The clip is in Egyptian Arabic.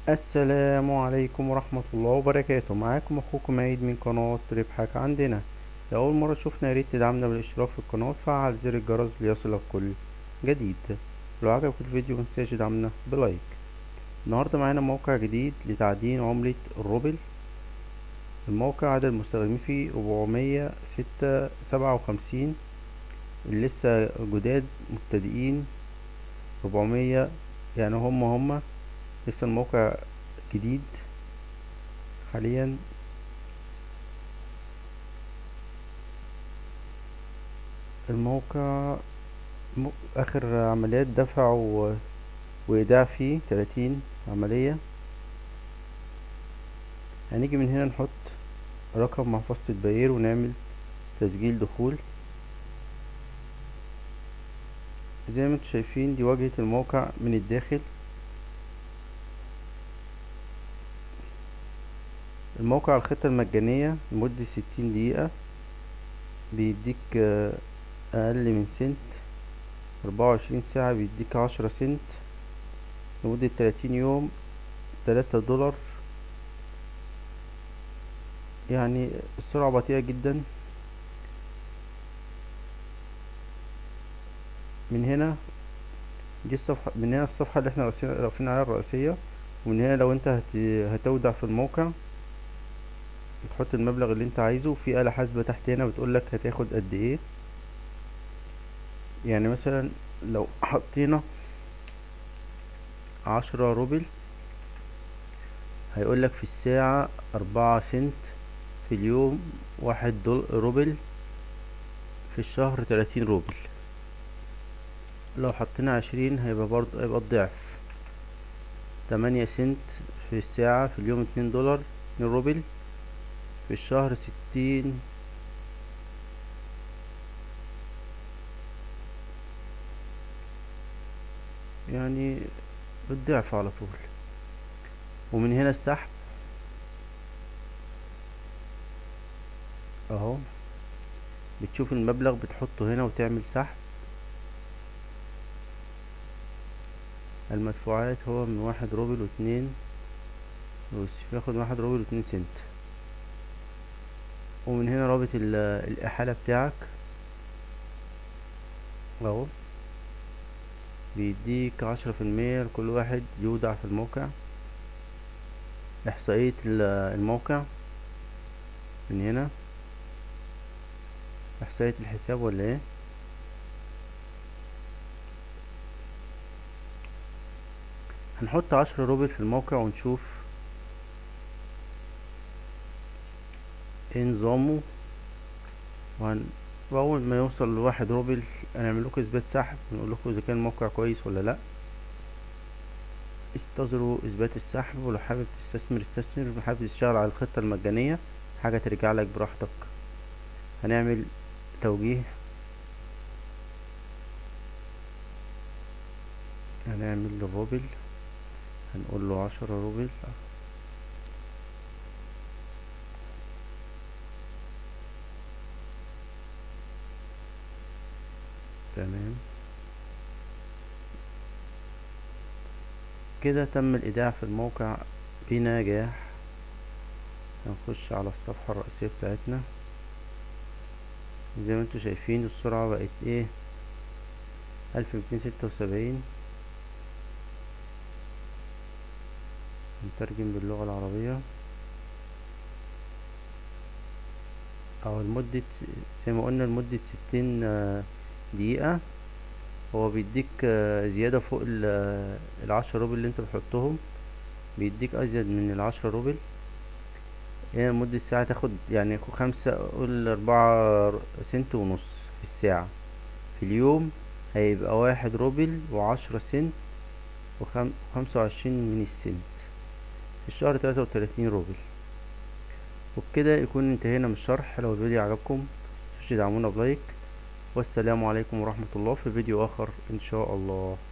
السلام عليكم ورحمة الله وبركاته معاكم اخوكم عيد من قناة ربحك عندنا لأول مرة تشوفنا ياريت تدعمنا بالاشتراك في القناة وتفعل زر الجرس ليصلك كل جديد لو عجبك الفيديو متنساش تدعمنا بلايك النهاردة معانا موقع جديد لتعدين عملة الروبل الموقع عدد المستخدمين فيه ربعمية ستة سبعة وخمسين لسه جداد مبتدئين ربعمية يعني هم هم لسه الموقع جديد حاليا الموقع م- اخر عمليات دفع و... وايداع فيه تلاتين عملية هنيجي من هنا نحط رقم محفظة البير ونعمل تسجيل دخول زي ما انتم شايفين دي واجهة الموقع من الداخل الموقع الخطة المجانية لمدة ستين دقيقة بيديك آه، أقل من سنت أربعة وعشرين ساعة بيديك عشرة سنت لمدة تلاتين يوم تلاتة دولار يعني السرعة بطيئة جدا من هنا دي الصفحة من هنا الصفحة اللي احنا راسين- رافعين عليها الرئيسية ومن هنا لو انت هت... هتودع في الموقع بتحط المبلغ اللي انت عايزه في آلة حاسبة تحت هنا بتقولك هتاخد قد ايه يعني مثلا لو حطينا عشرة روبل هيقولك في الساعة أربعة سنت في اليوم واحد دول روبل في الشهر تلاتين روبل لو حطينا عشرين هيبقى برضه هيبقى الضعف تمانية سنت في الساعة في اليوم اتنين دولار اتنين روبل في الشهر ستين يعني الضعف على طول ومن هنا السحب اهو بتشوف المبلغ بتحطه هنا وتعمل سحب المدفوعات هو من واحد روبل واتنين بص بياخد واحد روبل واتنين سنت ومن هنا رابط ال- الإحالة بتاعك اهو بيديك عشرة في المية لكل واحد يودع في الموقع إحصائية ال- الموقع من هنا إحصائية الحساب ولا ايه هنحط عشرة روبل في الموقع ونشوف ايه نظامه وهن... وأول ما يوصل لواحد روبل هنعمل لكم إثبات سحب ونقول لكم إذا كان الموقع كويس ولا لأ انتظروا إثبات السحب ولو حابب تستثمر استثمر ولو حابب تشتغل على الخطة المجانية حاجة ترجع لك براحتك هنعمل توجيه هنعمل الروبل هنقول له عشرة روبل تمام كده تم الإيداع في الموقع بنجاح هنخش على الصفحة الرئيسية بتاعتنا زي ما انتوا شايفين السرعة بقت ايه ألف ميتين ستة وسبعين نترجم باللغة العربية أو لمدة زي ما قلنا لمدة ستين آه، دقيقة هو بيديك آه، زيادة فوق ال- آه، العشرة روبل اللي انت بتحطهم بيديك أزيد من العشرة روبل هنا لمدة ساعة تاخد يعني خ- خمسة قول أربعة سنت ونص في الساعة في اليوم هيبقى واحد روبل وعشرة سنت وخم- وخمسة وعشرين من السنت في الشهر تلاتة وتلاتين روبل وبكده يكون انتهينا من الشرح لو الفيديو عجبكم متنسوش تدعمونا بلايك والسلام عليكم ورحمة الله في فيديو آخر إن شاء الله